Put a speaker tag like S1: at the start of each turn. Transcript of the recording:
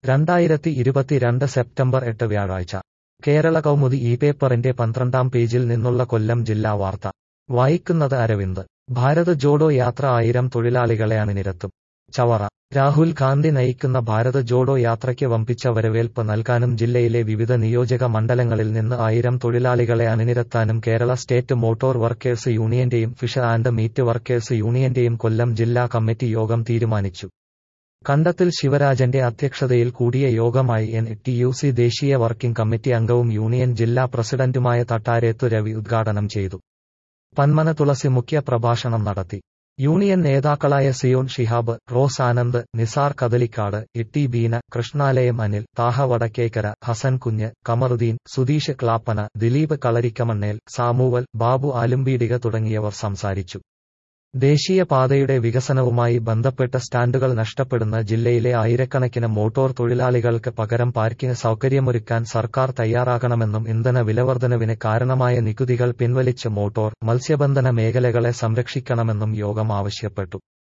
S1: രണ്ടായിരത്തി ഇരുപത്തിരണ്ട് സെപ്റ്റംബർ എട്ട് വ്യാഴാഴ്ച കേരള കൗമുദി ഈ പേപ്പറിന്റെ പന്ത്രണ്ടാം പേജിൽ നിന്നുള്ള കൊല്ലം ജില്ലാ വാർത്ത വായിക്കുന്നത് അരവിന്ദ് ഭാരത് ജോഡോ യാത്ര ആയിരം തൊഴിലാളികളെ അണിനിരത്തും ചവറ രാഹുൽ ഗാന്ധി നയിക്കുന്ന ഭാരത് ജോഡോ യാത്രയ്ക്ക് വമ്പിച്ച വരവേൽപ്പ് നൽകാനും ജില്ലയിലെ വിവിധ നിയോജക മണ്ഡലങ്ങളിൽ നിന്ന് ആയിരം തൊഴിലാളികളെ അണിനിരത്താനും കേരള സ്റ്റേറ്റ് മോട്ടോർ വർക്കേഴ്സ് യൂണിയന്റെയും ഫിഷ് ആൻഡ് മീറ്റ് വർക്കേഴ്സ് യൂണിയന്റെയും കൊല്ലം ജില്ലാ കമ്മിറ്റി യോഗം തീരുമാനിച്ചു കണ്ടത്തിൽ ശിവരാജന്റെ അധ്യക്ഷതയിൽ കൂടിയ യോഗമായി എൻ ടി യു സി ദേശീയ വർക്കിംഗ് കമ്മിറ്റി അംഗവും യൂണിയൻ ജില്ലാ പ്രസിഡന്റുമായ തട്ടാരേത്തു രവി ഉദ്ഘാടനം ചെയ്തു പന്മന തുളസി മുഖ്യ പ്രഭാഷണം നടത്തി യൂണിയൻ നേതാക്കളായ Zion Shihab Rose Anand Nizar Kadalikkad Itty Beena Krishnalayam Anil Taha Vadakkekara Hassan Kunju Kamaruddin Sudheesh Clappana Dileep Kalarikkamannel Samuel Babu Alumbeedika തുടങ്ങിയവർ സംസാരിച്ചു ദേശീയ പാതയുടെ വികസനവുമായി ബന്ധപ്പെട്ട സ്റ്റാൻഡുകൾ നഷ്ടപ്പെടുന്ന ജില്ലയിലെ ആയിരക്കണക്കിന് മോട്ടോർ തൊഴിലാളികൾക്ക് പകരം പാർക്കിംഗ് സൗകര്യമൊരുക്കാൻ സർക്കാർ തയ്യാറാകണമെന്നും ഇന്ധന വിലവർധനവിന് കാരണമായ നികുതികൾ പിൻവലിച്ച് മോട്ടോർ മത്സ്യബന്ധന മേഖലകളെ സംരക്ഷിക്കണമെന്നും യോഗം ആവശ്യപ്പെട്ടു